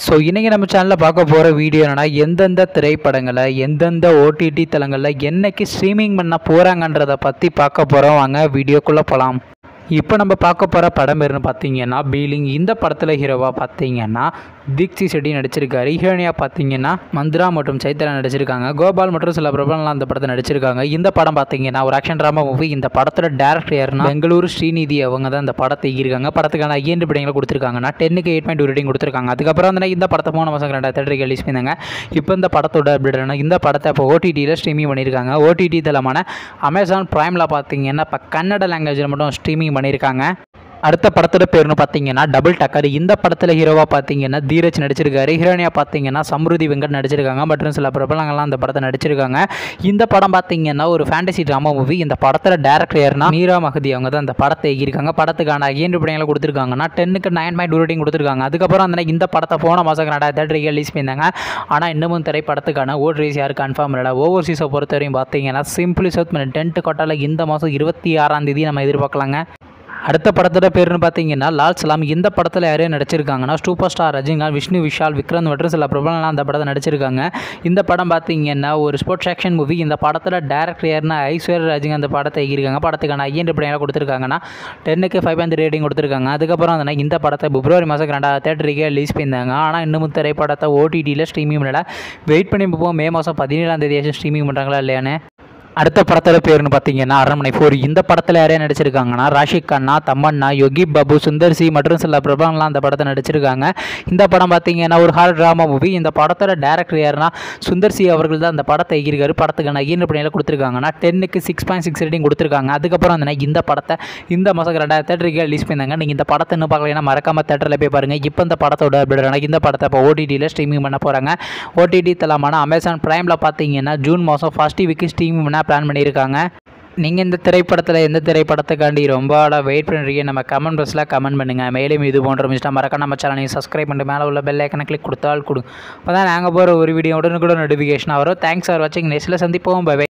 so இன்றைக்கி நம்ம சேனலில் பார்க்க போகிற வீடியோ என்னன்னா எந்தெந்த திரைப்படங்களை எந்தெந்த ஓடிடி தளங்களில் என்னைக்கு ஸ்ட்ரீமிங் பண்ண போகிறாங்கன்றதை பற்றி பார்க்க போகிறோம் வாங்க வீடியோக்குள்ளே போகலாம் இப்போ நம்ம பார்க்க போகிற படம் பேருன்னு பார்த்தீங்கன்னா பீலிங் இந்த படத்தில் ஹீரோவாக பார்த்தீங்கன்னா தீக்ஷி செட்டி நடிச்சிருக்காரு ஹீரோனியாக பார்த்தீங்கன்னா மந்த்ரா மற்றும் சைத்ரா நடிச்சிருக்காங்க கோபால் மற்றும் சில பிரபலம்லாம் அந்த படத்தை நடிச்சிருக்காங்க இந்த படம் பார்த்தீங்கன்னா ஒரு ஆக்ஷன் ட்ராமா மூவி இந்த படத்தோட டேரக்டர் யாருன்னா பெங்களூரு ஸ்ரீநிதி அவங்க தான் இந்த படத்தை இருக்காங்க படத்துக்கான ஐஎன்டி படங்களை கொடுத்துருக்காங்கன்னா டென்னுக்கு எயிட் பாயிண்ட் ரேட்டிங் கொடுத்துருக்காங்க அதுக்கப்புறம் வந்து இந்த படத்தை போன மாதம் ரெண்டாயிரத்தி தேட்டருக்கு ரிலீஸ் பண்ணாங்க இப்போ இந்த படத்தோட அப்டேட் என்ன இந்த படத்தை இப்போ ஓடிடியில் ஸ்ட்ரீமிங் பண்ணியிருக்காங்க ஓடிடி தளமான அமேசான் ப்ரைமில் பார்த்தீங்கன்னா இப்போ கன்னட லாங்குவேஜில் மட்டும் ஸ்ட்ரீமிங் பண்ணியிருக்காங்க அடுத்த படத்தோட பேர்னு பார்த்தீங்கன்னா டபுள் டக்கர் இந்த படத்தில் ஹீரோவாக பார்த்தீங்கன்னா தீரஜ் நடிச்சிருக்காரு ஹீரோனியாக பார்த்தீங்கன்னா சம்ருதி வெங்கட் நடிச்சிருக்காங்க மற்றும் சில பிரபலங்கள்லாம் அந்த படத்தை நடிச்சிருக்காங்க இந்த படம் பார்த்தீங்கன்னா ஒரு ஃபேண்டசி ட்ராமா மூவி இந்த படத்தில் டேரக்டர் யாருன்னா மீரா மகதி அவங்க தான் இந்த படத்தை எழுதியிருக்காங்க படத்துக்கான ஐந்து படங்களை கொடுத்துருக்காங்கன்னா டென்னுக்கு நைன் பாயிண்ட் ரேட்டிங் கொடுத்துருக்காங்க அதுக்கப்புறம் அந்த இந்த படத்தை போன மாதம் ரெண்டாயிரத்தி தேட்டருக்கு ரிலீஸ் பண்ணியிருந்தாங்க ஆனால் இன்னமும் திரைப்படத்துக்கான ஓட் ரேஸ் யாரும் கன்ஃபார்ம் இல்லை ஓவர்சீஸை பொறுத்த வரையும் பார்த்தீங்கன்னா சிம்பிளி சவுத் டென்ட் கொட்டால இந்த மாதம் இருபத்தி ஆறாம் தேதி நம்ம எதிர்பார்க்கலாங்க அடுத்த படத்தோட பேருன்னு பார்த்தீங்கன்னா லால் சலாம் இந்த படத்தில் யாரையும் நடிச்சிருக்காங்கன்னா சூப்பர் ஸ்டார் ரஜினிகாந்த் விஷ்ணு விஷால் விக்ரம் மற்றும் சில பிரபலம்லாம் அந்த படத்தை நடிச்சிருக்காங்க இந்த படம் பார்த்தீங்கன்னா ஒரு ஸ்போர்ட்ஸ் ஆக்ஷன் மூவி இந்த படத்தில் டேரக்டர் யாருன்னா ஐஸ்வர்யா ரஜினிகாந்த் அந்த படத்தை எழுதியிருக்காங்க படத்துக்கான ஐஎன் படம் கொடுத்துருக்காங்கன்னா டென்னுக்கு ஃபைவ் பாயிண்ட் ரேட்டிங் கொடுத்துருக்காங்க அதுக்கப்புறம் வந்து இந்த படத்தை பிப்ரவரி மாதம் ரெண்டாவது தேட்டருக்கே ரிலீஸ் பண்ணியிருந்தாங்க ஆனால் இன்னமும் திரைப்படத்தை ஓடிடியில் ஸ்ட்ரீமிங் பண்ணல வெயிட் பண்ணி பார்ப்போம் மே மாதம் பதினேழாம் தேதி ஸ்ட்ரீமிங் பண்ணுறாங்களா இல்லையான்னு அடுத்த படத்தோட பேருன்னு பார்த்தீங்கன்னா அரண்மனை ஃபோர் இந்த படத்தில் யாரையும் நடிச்சிருக்காங்கன்னா ராஷிக் கண்ணா தம்மண்ணா யோகி பாபு சுந்தர் சி மற்றும் சில பிரபலங்கள்லாம் அந்த படத்தை நடிச்சிருக்காங்க இந்த படம் பார்த்தீங்கன்னா ஒரு ஹார் ட்ராமா மூவி இந்த படத்தோட டேரக்டர் யாருன்னா சுந்தர் சி அவர்கள் தான் அந்த படத்தை எழுதியிருக்காரு படத்துக்கான ஐயன் பணியில் கொடுத்துருக்காங்கன்னா டென்னுக்கு சிக்ஸ் பாயிண்ட் சிக்ஸ் ரேட்டிங் கொடுத்துருக்காங்க அதுக்கப்புறம் வந்து இந்த படத்தை இந்த மாதம் ரெண்டாயிரத்தி தேட்டருக்கு ரிலீஸ் பண்ணியிருந்தாங்க நீங்கள் இந்த படத்தை இன்னும் பார்க்கலைன்னா மறக்காம தேட்டரில் போய் பாருங்கள் இப்போ இந்த படத்தோட அப்டேட் இந்த படத்தை இப்போ ஓடிடியில் ஸ்ட்ரீமிங் பண்ண போகிறாங்க ஓடிடி தளமான அமேசான் ப்ரைமில் பார்த்தீங்கன்னா ஜூன் மாதம் ஃபஸ்ட் வீக்கு ஸ்ட்ரீமிங் பண்ண பிளான் பண்ணியிருக்காங்க நீங்கள் இந்த திரைப்படத்தில் எந்த திரைப்படத்துக்காண்டி ரொம்ப ஆளாக வெயிட் பண்ணுறீங்க நம்ம கமெண்ட் பாக்ஸில் கமெண்ட் பண்ணுங்கள் மேலும் இது போன்ற மிஸ்டா மறக்க நம்ம சேனலையும் சப்ஸ்கிரைப் பண்ணிட்டு மேலே உள்ள பெல் ஐக்கனை கிளிக் கொடுத்தால் கொடு அப்போ தான் நாங்கள் போகிற ஒரு வீடியோ உடனுக்குடன் நோட்டிஃபிகேஷன் வரும் தேங்க்ஸ் ஃபார் வாட்சிங் நெக்ஸ்ட்டில் சந்திப்போம் பை